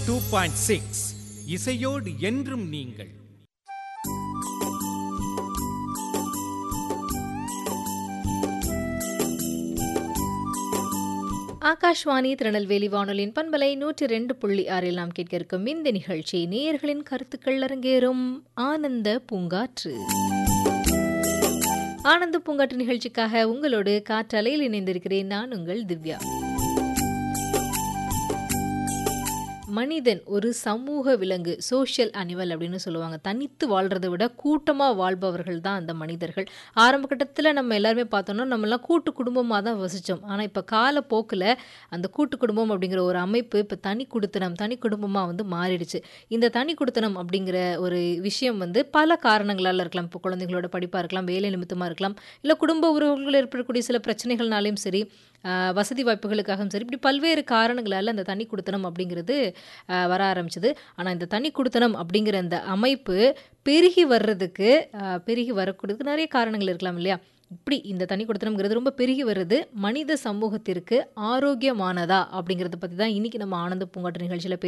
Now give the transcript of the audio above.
two point six இசையோடு என்றும் நீங்கள் ஆகாஷ்வாணி திருநெல்வேலி வானொலியின் பண்பலை நூற்றி ரெண்டு புள்ளி ஆறில் நாம் கேட்க இருக்கும் இந்த நிகழ்ச்சி நேயர்களின் கருத்துக்கள் அரங்கேறும் ஆனந்த பூங்காற்று ஆனந்த பூங்காற்று நிகழ்ச்சிக்காக உங்களோடு காற்றலையில் இணைந்திருக்கிறேன் நான் உங்கள் திவ்யா மனிதன் ஒரு சமூக விலங்கு சோஷியல் அனிமல் அப்படின்னு சொல்லுவாங்க தனித்து வாழ்றதை விட கூட்டமாக வாழ்பவர்கள் தான் அந்த மனிதர்கள் ஆரம்ப கட்டத்தில் நம்ம எல்லாருமே பார்த்தோம்னா நம்மலாம் கூட்டு குடும்பமாக தான் வசித்தோம் ஆனால் இப்போ காலப்போக்கில் அந்த கூட்டு குடும்பம் அப்படிங்கிற ஒரு அமைப்பு இப்போ தனி குடுத்தனம் தனி குடும்பமாக வந்து மாறிடுச்சு இந்த தனி குடுத்தனம் அப்படிங்கிற ஒரு விஷயம் வந்து பல காரணங்களால் இருக்கலாம் இப்போ குழந்தைங்களோட படிப்பாக இருக்கலாம் வேலை நிமித்தமாக இருக்கலாம் இல்லை குடும்ப உறவுகள் ஏற்படக்கூடிய சில பிரச்சனைகள்னாலையும் சரி ஆஹ் வசதி வாய்ப்புகளுக்காகவும் சரி இப்படி பல்வேறு காரணங்களால் அந்த தனி குடுத்தனம் அப்படிங்கிறது ஆஹ் வர ஆரம்பிச்சது ஆனால் இந்த தனி குடுத்தனம் அப்படிங்கிற அந்த அமைப்பு பெருகி வர்றதுக்கு ஆஹ் பெருகி வரக்கூடியதுக்கு நிறைய காரணங்கள் இருக்கலாம் இல்லையா இப்படி இந்த தனி குடுத்தனம்ங்கிறது ரொம்ப பெருகி வருது மனித சமூகத்திற்கு ஆரோக்கியமானதா அப்படிங்கிறத பற்றி தான் இன்னைக்கு நம்ம ஆனந்த பூங்காட்டு நிகழ்ச்சியில்